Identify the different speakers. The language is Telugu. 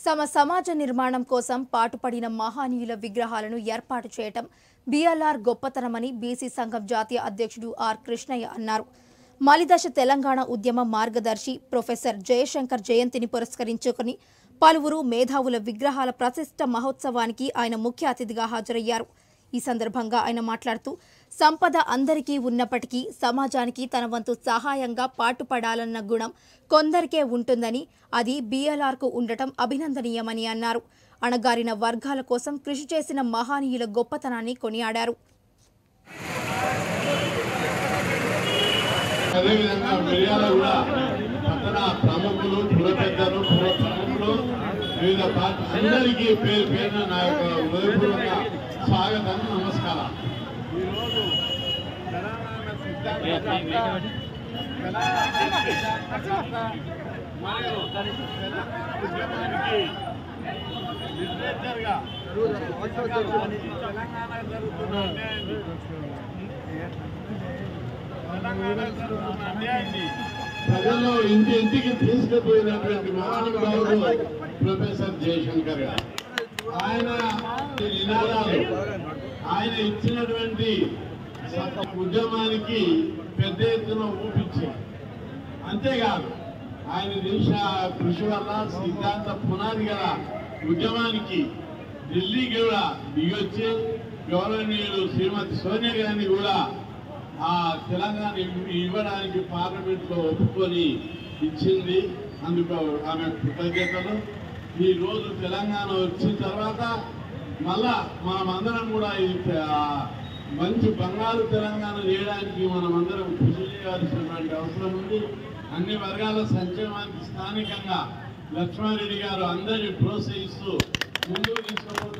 Speaker 1: తమ సమాజ నిర్మాణం కోసం పాటుపడిన మహానీయుల విగ్రహాలను ఏర్పాటు చేయటం బీఎల్ఆర్ గొప్పతనమని బీసీ సంఘం జాతీయ అధ్యక్షుడు ఆర్ కృష్ణయ్య అన్నారు మలిదశ తెలంగాణ ఉద్యమ మార్గదర్శి ప్రొఫెసర్ జయశంకర్ జయంతిని పురస్కరించుకుని పలువురు మేధావుల విగ్రహాల ప్రతిష్ట మహోత్సవానికి ఆయన ముఖ్య అతిథిగా హాజరయ్యారు ఈ సందర్భంగా ఆయన మాట్లాడుతూ సంపద అందరికీ ఉన్నప్పటికీ సమాజానికి తన వంతు సహాయంగా పాటుపడాలన్న గుణం కొందరికే ఉంటుందని అది బీఎల్ఆర్కు ఉండటం అభినందనీయమని అన్నారు అణగారిన వర్గాల కోసం కృషి చేసిన మహానీయుల గొప్పతనాన్ని కొనియాడారు
Speaker 2: అదేవిధంగా మిర్యాల కూడా పట్టణ ప్రముఖులు పుర పెద్దలు పుర ప్రముఖులు వివిధ పార్టీ అందరికీ పేరు పేరున నా యొక్క హృదయపూర్వక స్వాగతం నమస్కారం ఈరోజు తెలంగాణ సిద్ధాంతకర్త, తెలంగాణ సిద్ధాంతకర్త మరియు తెలంగాణ ఉద్యమానికి లిటరేచర్గా తెలంగాణ జరుగుతున్న అన్యాయాన్ని తెలంగాణ జరుగుతున్న అన్యాయాన్ని ప్రజల్లో ఇంటి ఇంటికి తీసుకుపోయినటువంటి మహానుభావుడు ప్రొఫెసర్ జయశంకర్ గారు ఆయన నినాదాలు ఆయన ఇచ్చినటువంటి సత్య ఉద్యమానికి పెద్ద ఎత్తున ఊపించారు అంతేకాదు ఆయన దేశ కృషి వల్ల సిద్ధాంత పునాది గల ఉద్యమానికి ఢిల్లీకి కూడా దిగొచ్చి గౌరవనీయులు శ్రీమతి సోనియా గాంధీ కూడా ఆ తెలంగాణ ఇవ్- ఇవ్వడానికి పార్లమెంట్ లో ఒప్పుకొని ఇచ్చింది అందుకు ఆమె కృతజ్ఞతలు ఈ రోజు తెలంగాణ వచ్చిన తర్వాత మళ్ళా మనమందరం కూడా ఈ ఆ, మంచి బంగారు తెలంగాణ చేయడానికి మనమందరం కృషి చేయాల్సినటువంటి అవసరం ఉంది అన్ని వర్గాల సంక్షేమానికి స్థానికంగా లక్ష్మారెడ్డి గారు అందరినీ ప్రోత్సహిస్తూ ముందుకు తీసుకుపోతున్న